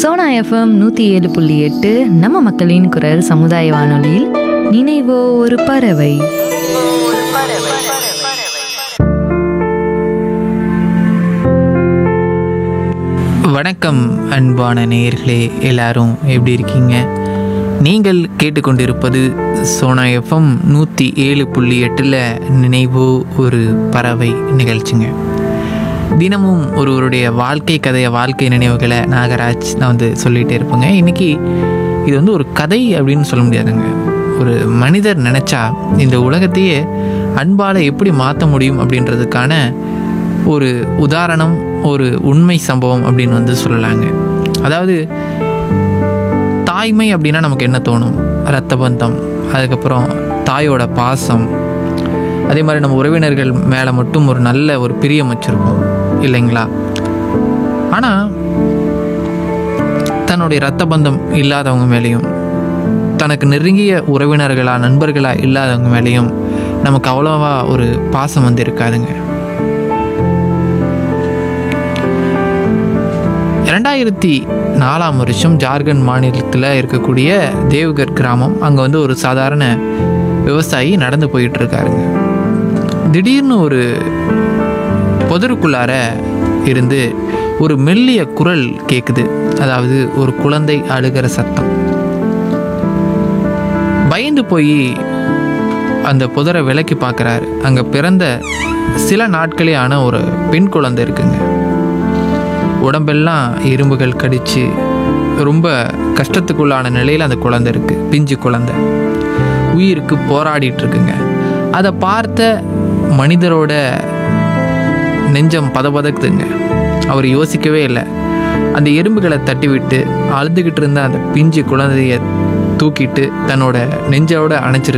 Sona FM நூற்றி ஏழு புள்ளி எட்டு நம்ம மக்களின் குரல் சமுதாய வானொலியில் நினைவோ ஒரு பறவை வணக்கம் அன்பான நேயர்களே எல்லாரும் எப்படி இருக்கீங்க நீங்கள் கேட்டுக்கொண்டிருப்பது சோனா எஃப்எம் நூற்றி ஏழு புள்ளி எட்டில் நினைவு ஒரு பறவை நிகழ்ச்சிங்க தினமும் ஒருவருடைய வாழ்க்கை கதையை வாழ்க்கை நினைவுகளை நாகராஜ் நான் வந்து சொல்லிகிட்டே இருப்பேங்க இன்றைக்கி இது வந்து ஒரு கதை அப்படின்னு சொல்ல முடியாதுங்க ஒரு மனிதர் நினச்சா இந்த உலகத்தையே அன்பால் எப்படி மாற்ற முடியும் அப்படின்றதுக்கான ஒரு உதாரணம் ஒரு உண்மை சம்பவம் அப்படின்னு வந்து சொல்லலாங்க அதாவது தாய்மை அப்படின்னா நமக்கு என்ன தோணும் ரத்த பந்தம் அதுக்கப்புறம் தாயோட பாசம் அதே மாதிரி நம்ம உறவினர்கள் மேலே மட்டும் ஒரு நல்ல ஒரு பிரியம் வச்சுருப்போம் இல்லைங்களா ஆனால் தன்னுடைய ரத்த பந்தம் இல்லாதவங்க மேலேயும் தனக்கு நெருங்கிய உறவினர்களா நண்பர்களா இல்லாதவங்க மேலேயும் நமக்கு அவ்வளோவா ஒரு பாசம் வந்து இருக்காதுங்க ரெண்டாயிரத்தி நாலாம் வருஷம் ஜார்க்கண்ட் மாநிலத்தில் இருக்கக்கூடிய தேவ்கர் கிராமம் அங்கே வந்து ஒரு சாதாரண விவசாயி நடந்து போயிட்டு இருக்காருங்க திடீர்னு ஒரு புதருக்குள்ளார இருந்து ஒரு மெல்லிய குரல் கேட்குது அதாவது ஒரு குழந்தை அழுகிற சத்தம் பயந்து போய் அந்த புதரை விலக்கி பார்க்குறாரு அங்கே பிறந்த சில நாட்களே ஆன ஒரு பெண் குழந்தை இருக்குங்க உடம்பெல்லாம் எறும்புகள் கடிச்சு ரொம்ப கஷ்டத்துக்குள்ளான நிலையில் அந்த குழந்தை இருக்குது பிஞ்சு குழந்தை உயிருக்கு போராடிட்டு இருக்குங்க அதை பார்த்த மனிதரோட நெஞ்சம் பதபதக்குதுங்க அவர் யோசிக்கவே இல்லை அந்த எறும்புகளை தட்டி விட்டு அழுதுகிட்டு இருந்த அந்த பிஞ்சு குழந்தைய தூக்கிட்டு தன்னோட நெஞ்சோட அணைச்சிருக்க